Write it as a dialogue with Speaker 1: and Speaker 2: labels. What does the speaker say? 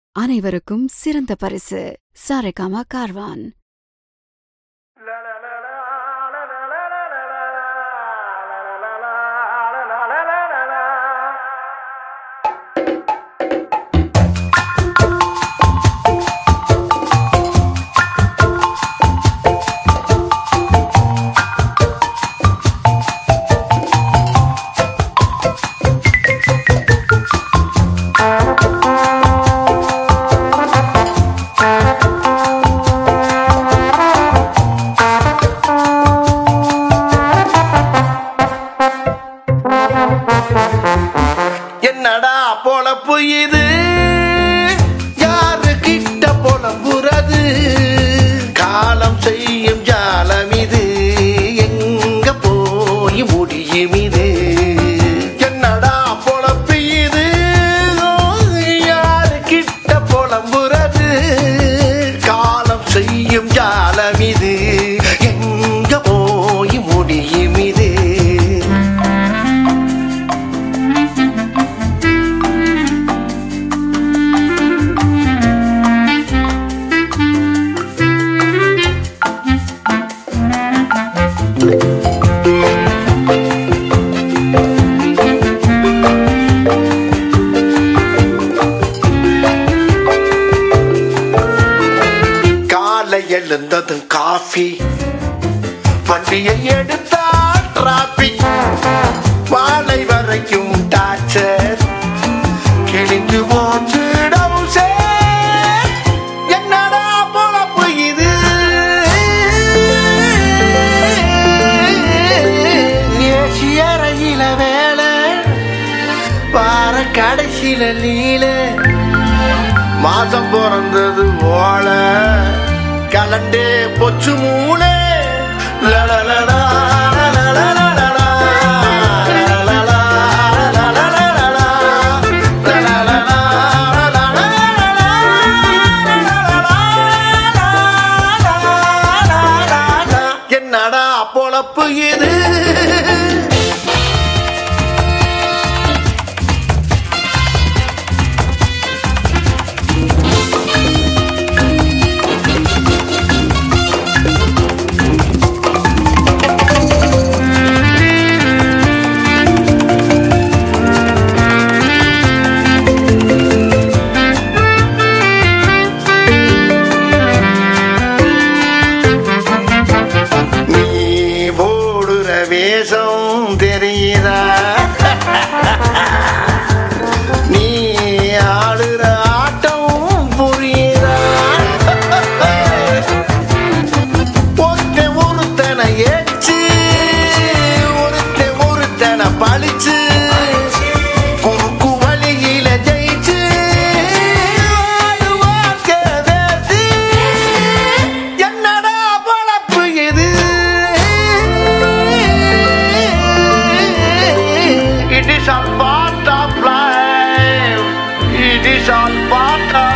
Speaker 1: அனைவருக்கும் சிறந்த பரிசு சாரேகாமா கார்வான்
Speaker 2: என்னடா பொழப்பு இது யாரு கிட்ட பொழம்புறது காலம் செய்யும் ஜாலம் இது எங்க போய் முடியும் இது என்னடா பொழப்பு இது யாரு கிட்ட பொழம்புறது காலம் செய்யும் ஜாலம் இது எங்க போய் முடியும் இது காலை எழுந்ததும் காஃபி வண்டியை எடுத்தால் டிராபிக் மாலை வரைக்கும் டார்ச்சர் கிழிந்து போச்சு டவுசர். என்னடா பொழப்பு இது ஏசி அறையில வேலை வார கடைசியில லீல மாசம் பிறந்தது ஓல கலண்டே பொச்சு மூளை லலலலா, லலலலலா, லலலலா, லலலலலா, லலலலலா. என்னடா பொழப்பு இது நீ போடுற வேஷம் தெரியுதா நீ ஆடுற ஆட்டம் புரியுதா ஒருத்த ஒருத்தனை ஏச்சு ஒருத்த ஒருத்தனை பழிச்சு குறுக்கு வழியில ஜெயிச்சு வாழ்வாக்க வேசி. என்னடா பொழப்பு இது It is all part of life. It is all part of